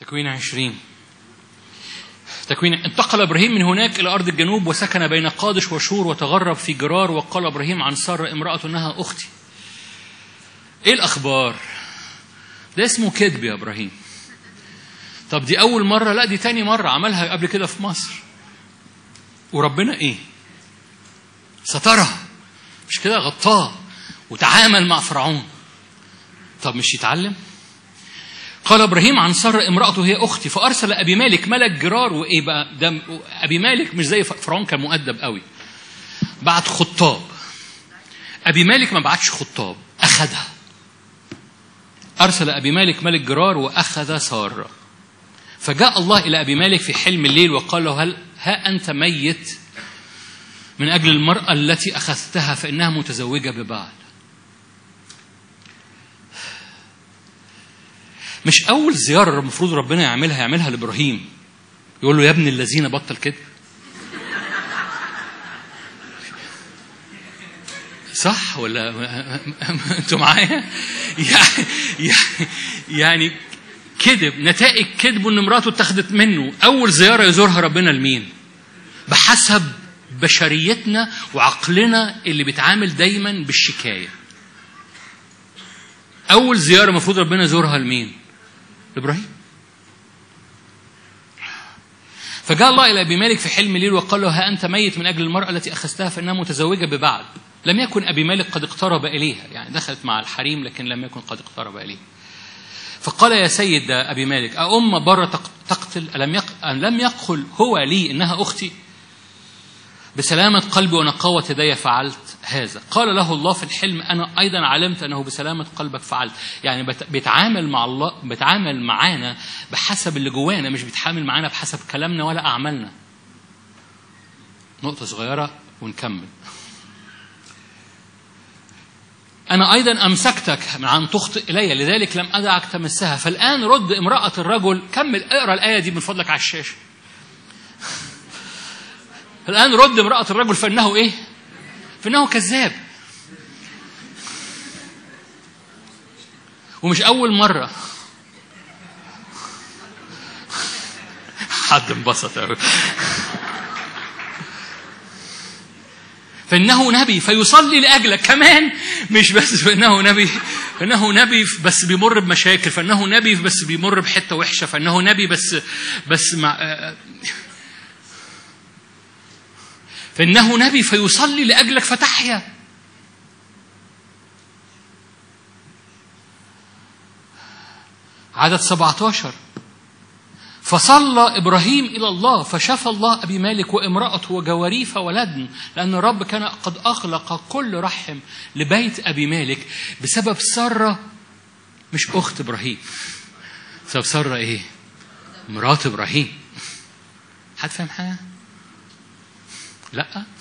تكوين عشرين تكوين انتقل ابراهيم من هناك الى ارض الجنوب وسكن بين قادش وشور وتغرب في جرار وقال ابراهيم عن ساره امراته انها اختي. ايه الاخبار؟ ده اسمه كذب يا ابراهيم. طب دي اول مره لا دي تاني مره عملها قبل كده في مصر. وربنا ايه؟ سترها مش كده غطاه وتعامل مع فرعون. طب مش يتعلم؟ قال ابراهيم عن ساره امراته هي اختي فارسل ابي مالك ملك جرار وايه بقى ده ابي مالك مش زي فرعون كان مؤدب قوي بعت خطاب ابي مالك ما بعتش خطاب اخذها ارسل ابي مالك ملك جرار واخذ ساره فجاء الله الى ابي مالك في حلم الليل وقال له هل ها انت ميت من اجل المراه التي اخذتها فانها متزوجه ببعل مش أول زيارة المفروض ربنا يعملها يعملها لإبراهيم يقول له يا ابن الذين بطل كده صح ولا انتوا معايا؟ يعني يعني كذب نتائج كذبه ان مراته اتخذت منه اول زياره يزورها ربنا لمين؟ بحسب بشريتنا وعقلنا اللي بيتعامل دايما بالشكايه. اول زياره المفروض ربنا يزورها لمين؟ لابراهيم فجاء الله الى ابي مالك في حلم ليل وقال له ها انت ميت من اجل المراه التي اخذتها فانها متزوجه ببعل لم يكن ابي مالك قد اقترب اليها يعني دخلت مع الحريم لكن لم يكن قد اقترب اليها فقال يا سيد ابي مالك أأم بر تقتل ألم يق... لم يقل هو لي انها اختي بسلامة قلبي ونقاوة يدي فعلت هذا قال له الله في الحلم أنا أيضا علمت أنه بسلامة قلبك فعلت يعني بيتعامل مع الله بيتعامل معانا بحسب اللي جوانا مش بيتعامل معانا بحسب كلامنا ولا أعمالنا نقطة صغيرة ونكمل أنا أيضا أمسكتك عن تخطئ إلي لذلك لم أدعك تمسها فالآن رد امرأة الرجل كمل اقرأ الآية دي من فضلك على الشاشة الآن رد امرأة الرجل فإنه إيه؟ فإنه كذاب. ومش أول مرة. حد انبسط أوي. فإنه نبي فيصلي لأجلك كمان مش بس فإنه نبي فإنه نبي بس بيمر بمشاكل فإنه نبي بس بيمر بحتة وحشة فإنه نبي بس بس مع فإنه نبي فيصلي لأجلك فتحيا عدد 17 فصلى إبراهيم إلى الله فشفى الله أبي مالك وامرأته وجواريه فولدن لأن الرب كان قد أغلق كل رحم لبيت أبي مالك بسبب سارة مش أخت إبراهيم بسبب سارة إيه؟ مرات إبراهيم حد فاهم حاجة؟ لا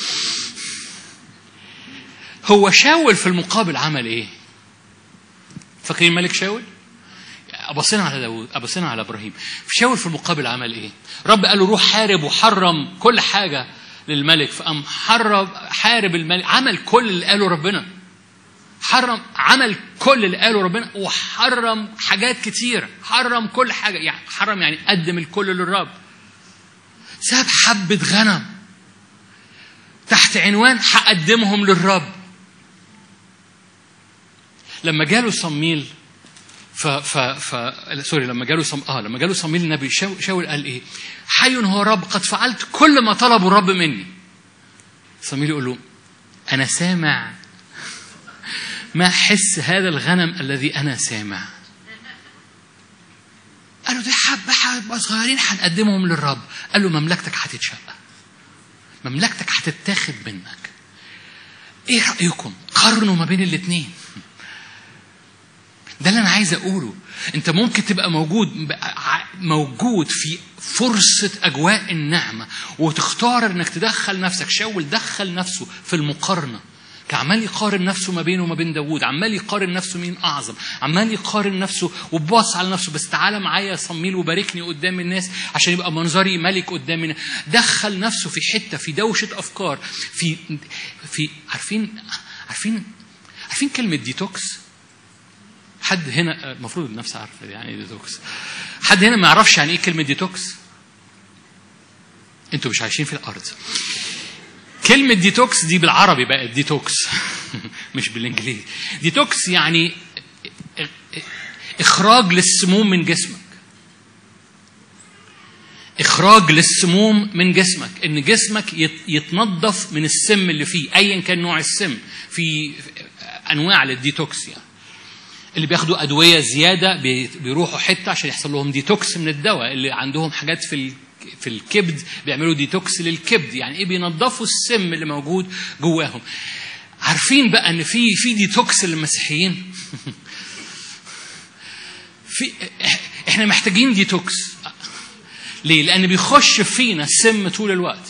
هو شاول في المقابل عمل ايه فاكرين ملك شاول بصينا على داود بصينا على ابراهيم شاول في المقابل عمل ايه رب قال له روح حارب وحرم كل حاجه للملك فقام حرب حارب الملك عمل كل اللي قاله ربنا حرم عمل كل اللي قاله ربنا وحرم حاجات كتيره حرم كل حاجه يعني حرم يعني قدم الكل للرب ساب حبه غنم تحت عنوان هقدمهم للرب لما جاله صميل ف ف ف سوري لما جاله صم... اه لما جاله صميل النبي شاول, شاول قال ايه؟ حي هو رب قد فعلت كل ما طلبه الرب مني. صميل يقول له انا سامع ما حس هذا الغنم الذي انا سامع. قال له دي حبه حبه صغيرين هنقدمهم للرب. قال له مملكتك هتتشقق. مملكتك هتتاخد منك. ايه رايكم؟ قارنوا ما بين الاثنين. ده اللي انا عايز اقوله انت ممكن تبقى موجود موجود في فرصة أجواء النعمة وتختار إنك تدخل نفسك شاول دخل نفسه في المقارنة عمال يقارن نفسه ما بينه وما بين داوود عمال يقارن نفسه مين أعظم عمال يقارن نفسه وباص على نفسه بس تعالى معايا صميل وباركني قدام الناس عشان يبقى منظري ملك قدام الناس دخل نفسه في حتة في دوشة أفكار في في عارفين عارفين عارفين كلمة ديتوكس حد هنا المفروض النفس عارفه يعني ديتوكس حد هنا ما يعرفش يعني ايه كلمه ديتوكس انتوا مش عايشين في الارض كلمة ديتوكس دي بالعربي بقت ديتوكس مش بالانجليزي ديتوكس يعني اخراج للسموم من جسمك اخراج للسموم من جسمك ان جسمك يت- يتنظف من السم اللي فيه ايا كان نوع السم في انواع للديتوكس يعني اللي بياخدوا ادويه زياده بي- بيروحوا حته عشان يحصل لهم ديتوكس من الدواء اللي عندهم حاجات في ال- في الكبد بيعملوا ديتوكس للكبد يعني ايه بينظفوا السم اللي موجود جواهم عارفين بقى ان في في ديتوكس للمسيحيين في احنا محتاجين ديتوكس ليه لان بيخش فينا السم طول الوقت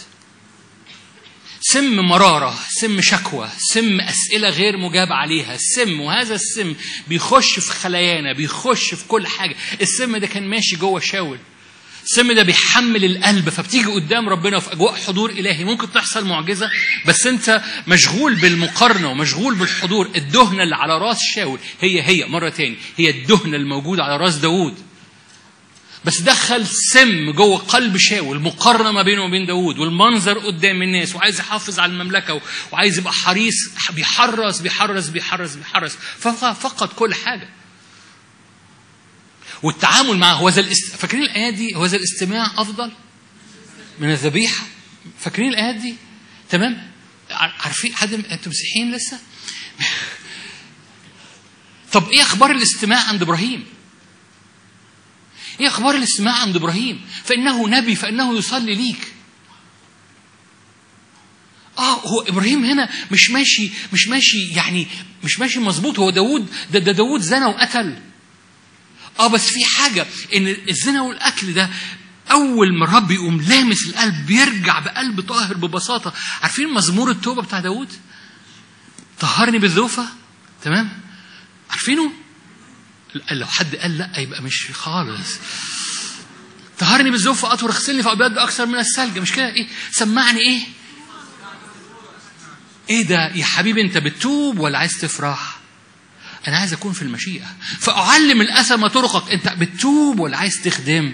سم مرارة سم شكوى سم أسئلة غير مجاب عليها السم وهذا السم بيخش في خلايانا بيخش في كل حاجة السم ده كان ماشي جوه شاول السم ده بيحمل القلب فبتيجي قدام ربنا في أجواء حضور إلهي ممكن تحصل معجزة بس أنت مشغول بالمقارنة ومشغول بالحضور الدهنة اللي على راس شاول هي هي مرة تاني هي الدهنة الموجودة على راس داوود بس دخل سم جوه قلب شاول مقارنة ما بينه وبين داوود والمنظر قدام الناس وعايز يحافظ على المملكة وعايز يبقى حريص بيحرص بيحرص بيحرص بيحرص ففقد كل حاجة والتعامل معه هو ذا الاست... فاكرين الآيات دي هو ذا الاستماع أفضل من الذبيحة فاكرين الآيات دي تمام ع- عارفين حد انتوا مسيحيين لسه طب ايه اخبار الاستماع عند ابراهيم ايه اخبار الاستماع عند ابراهيم فانه نبي فانه يصلي ليك اه هو ابراهيم هنا مش ماشي مش ماشي يعني مش ماشي مظبوط هو داوود ده, ده داوود زنى وقتل اه بس في حاجه ان الزنا والاكل ده اول ما الرب يقوم لامس القلب بيرجع بقلب طاهر ببساطه عارفين مزمور التوبه بتاع داوود طهرني بالذوفه تمام عارفينه لا، لو حد قال لا يبقى مش خالص طهرني بالزوف اطهر اغسلني فابيض اكثر من الثلج مش كده ايه سمعني ايه ايه ده يا حبيبي انت بتتوب ولا عايز تفرح انا عايز اكون في المشيئه فاعلم الاثم طرقك انت بتتوب ولا عايز تخدم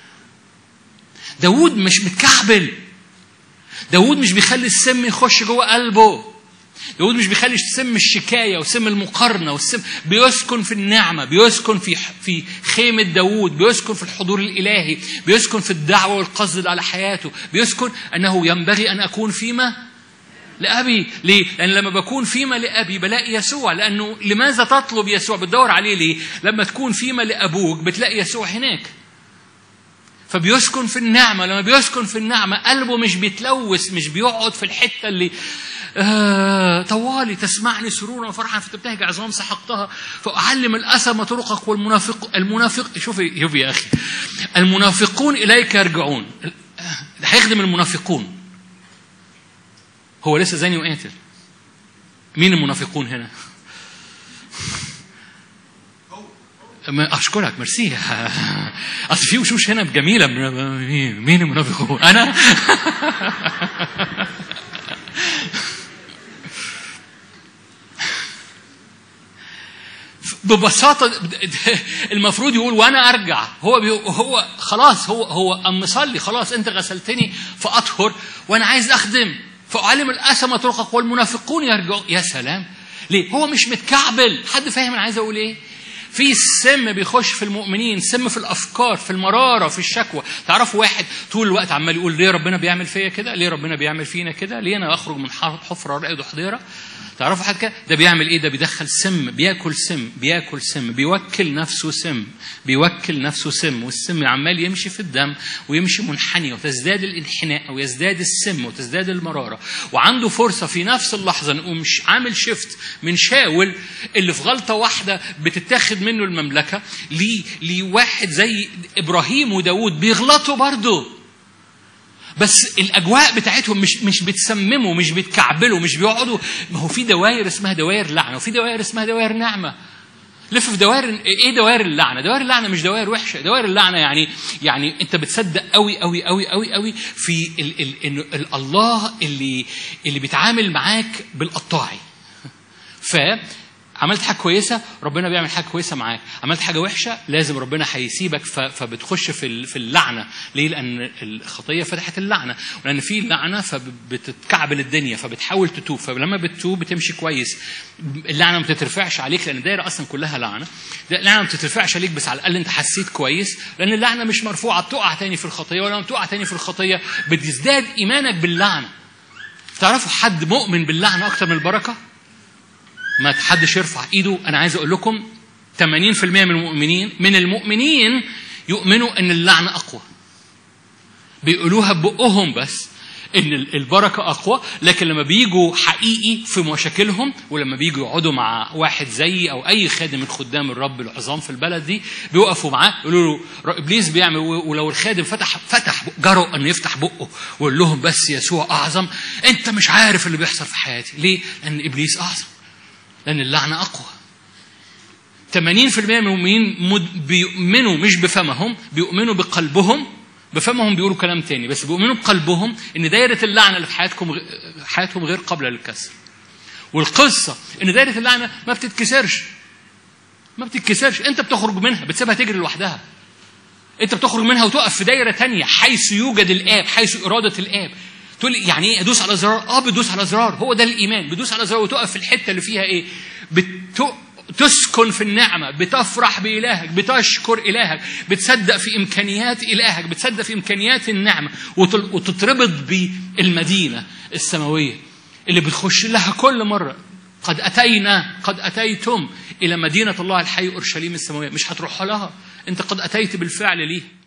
داود مش متكعبل داود مش بيخلي السم يخش جوه قلبه داود مش بيخلي سم الشكاية وسم المقارنة والسم بيسكن في النعمة بيسكن في في خيمة داود بيسكن في الحضور الإلهي بيسكن في الدعوة والقصد على حياته بيسكن أنه ينبغي أن أكون فيما لأبي ليه؟ لأن لما بكون فيما لأبي بلاقي يسوع لأنه لماذا تطلب يسوع بتدور عليه ليه؟ لما تكون فيما لأبوك بتلاقي يسوع هناك فبيسكن في النعمة لما بيسكن في النعمة قلبه مش بيتلوث مش بيقعد في الحتة اللي آه طوالي تسمعني سرورا وفرحا فتبتهج عظام سحقتها فأعلم الأثم طرقك والمنافق المنافق شوفي شوفي يا أخي المنافقون إليك يرجعون هيخدم المنافقون هو لسه زاني وقاتل مين المنافقون هنا؟ ما اشكرك ميرسي اصل في وشوش هنا جميله مين مين المنافقون انا ببساطة المفروض يقول وأنا أرجع هو بي هو خلاص هو هو أم مصلي خلاص أنت غسلتني فأطهر وأنا عايز أخدم فأعلم الأثم طرقك والمنافقون يرجعون يا سلام ليه؟ هو مش متكعبل حد فاهم أنا عايز أقول إيه؟ في سم بيخش في المؤمنين سم في الافكار في المراره في الشكوى تعرفوا واحد طول الوقت عمال يقول ليه ربنا بيعمل فيا كده ليه ربنا بيعمل فينا كده ليه انا اخرج من حفره رائد وحضيره تعرفوا حد كده ده بيعمل ايه ده بيدخل سم بياكل سم بياكل سم بيوكل نفسه سم بيوكل نفسه سم والسم عمال يمشي في الدم ويمشي منحني وتزداد الانحناء ويزداد السم وتزداد المراره وعنده فرصه في نفس اللحظه نقوم عامل شيفت من شاول اللي في غلطه واحده بتتاخد منه المملكه لواحد زي ابراهيم وداود بيغلطوا برضه بس الاجواء بتاعتهم مش مش بتسمموا مش بتكعبلوا مش بيقعدوا ما هو في دوائر اسمها دوائر لعنه وفي دوائر اسمها دوائر نعمه لف في دوائر ايه دوائر اللعنه؟ دوائر اللعنه مش دوائر وحشه، دوائر اللعنه يعني يعني انت بتصدق قوي قوي قوي قوي قوي في ال ال ال ال الله اللي اللي بيتعامل معاك بالقطاعي. ف عملت حاجه كويسه ربنا بيعمل حاجه كويسه معاك عملت حاجه وحشه لازم ربنا هيسيبك ف- فبتخش في ال- في اللعنه ليه لان الخطيه فتحت اللعنه ولان في لعنه فبتتكعبل الدنيا فبتحاول تتوب فلما بتتوب بتمشي كويس اللعنه ما بتترفعش عليك لان الدايره اصلا كلها لعنه اللعنه ما بتترفعش عليك بس على الاقل انت حسيت كويس لان اللعنه مش مرفوعه بتقع تاني في الخطيه ولما بتقع تاني في الخطيه بتزداد ايمانك باللعنه تعرفوا حد مؤمن باللعنه اكتر من البركه ما حدش يرفع ايده انا عايز اقول لكم 80% من المؤمنين من المؤمنين يؤمنوا ان اللعنه اقوى بيقولوها ببقهم بس ان ال- البركه اقوى لكن لما بيجوا حقيقي في مشاكلهم ولما بيجوا يقعدوا مع واحد زيي او اي خادم من خدام الرب العظام في البلد دي بيوقفوا معاه يقولوا له ابليس بيعمل ولو الخادم فتح فتح جرؤ انه يفتح بقه ويقول لهم بس يسوع اعظم انت مش عارف اللي بيحصل في حياتي ليه؟ لان ابليس اعظم لان اللعنه اقوى 80% من المؤمنين مد- بيؤمنوا مش بفمهم بيؤمنوا بقلبهم بفمهم بيقولوا كلام تاني بس بيؤمنوا بقلبهم ان دايره اللعنه اللي في حياتكم غ- حياتهم غير قابله للكسر والقصه ان دايره اللعنه ما بتتكسرش ما بتتكسرش انت بتخرج منها بتسيبها تجري لوحدها انت بتخرج منها وتقف في دايره تانية حيث يوجد الاب حيث اراده الاب تقول لي يعني ايه ادوس على زرار اه بدوس على زرار هو ده الايمان بدوس على زرار وتقف في الحته اللي فيها ايه بت... تسكن في النعمة بتفرح بإلهك بتشكر إلهك بتصدق في إمكانيات إلهك بتصدق في إمكانيات النعمة وتل- وتتربط بالمدينة السماوية اللي بتخش لها كل مرة قد أتينا قد أتيتم إلى مدينة الله الحي أورشليم السماوية مش هتروح لها أنت قد أتيت بالفعل ليه